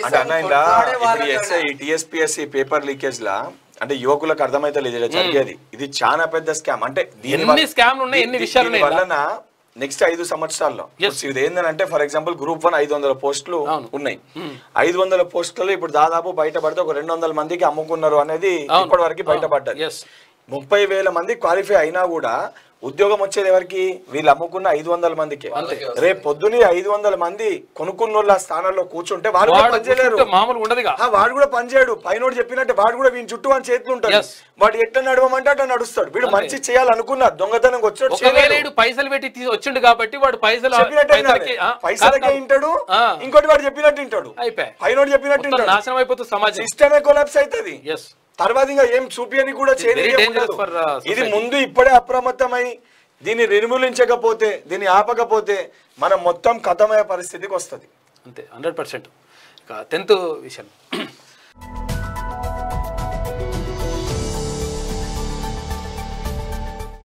అంటే అన్న ఇలా కొట్లాడే ఇప్పుడు వాళ్ళతోనే. ఎస్ఐ టిఎస్పిఎస్సి పేపర్ లీకేజ్ లా అంటే యువకులకు అర్థమైతే లేదు ఇలా జరిగేది ఇది చాలా పెద్ద స్కామ్ అంటే దీని ఎన్ని వల్ల- స్కామ్లు ఉన్నాయి, ఎన్ని దీ- విషయాలు దీని ఉన్నాయి వలన నెక్స్ట్ ఐదు సంవత్సరాల్లో Yes. ఇప్పుడు ఇది ఏంటంటే ఫర్ ఎగ్జాంపుల్ గ్రూప్ వన్ ఐదు వందల పోస్టులు అవును. ఉన్నాయి ఐదు వందల పోస్టులలో ఇప్పుడు దాదాపు బయటపడితే ఒక రెండు వందల మందికి అమ్ముకున్నారు అనేది అవును. ఇప్పటి వరకు బయటపడ్డది Yes. ముప్పై వేల మంది క్వాలిఫై అయినా కూడా ఉద్యోగం వచ్చేది ఎవరికి వీళ్ళు అమ్ముకున్న ఐదు వందల మందికి వాళ్ళకే రేపు పొద్దునే ఐదు వందల మంది కొనుక్కున్న వాళ్ళ స్థానాల్లో కూర్చుంటే వాడు కూడా వాడు పనిచేయలేరు కూర్చుంటే మామూలుగా ఉండదుగా ఆ, వాడు కూడా పనిచేయడు పైనోడు చెప్పినట్టే వాడు కూడా వీని చుట్టూ వాని చేతులు ఉంటాడు Yes. వాడు ఎట్లా నడవమంటే అట్లా నడుస్తాడు వీడు అంతే. మంచి చేయాలనుకున్నా దొంగతనం వచ్చాడు ఒకవేళ ఈడు పైసలు పెట్టి తీ- వచ్చిండు కాబట్టి వాడు పైసలు చెప్పినట్టే పైసలకి- ఆ, పైసలకే కాదు, వింటాడు ఆ. ఇంకోటి వాడు చెప్పినట్టు వింటాడు అయిపోయి పైనోడు చెప్పినట్టు మొత్తం వింటాడు నాశనం అయిపోతుంది సమాజం సిస్టమే కొలాప్స్ అవుతుంది ఎస్ తర్వాత ఇంకా ఏం చూపియని కూడా very dangerous చేయలేదు for, uh, ఇది society. ముందు ఇప్పుడే అప్రమత్తమై దీన్ని నిర్మూలించకపోతే దీన్ని ఆపకపోతే మనం మొత్తం కథమయ్యే పరిస్థితికి వస్తుంది అంతే హండ్రెడ్ పర్సెంట్ ఇక టెన్త్ విషయం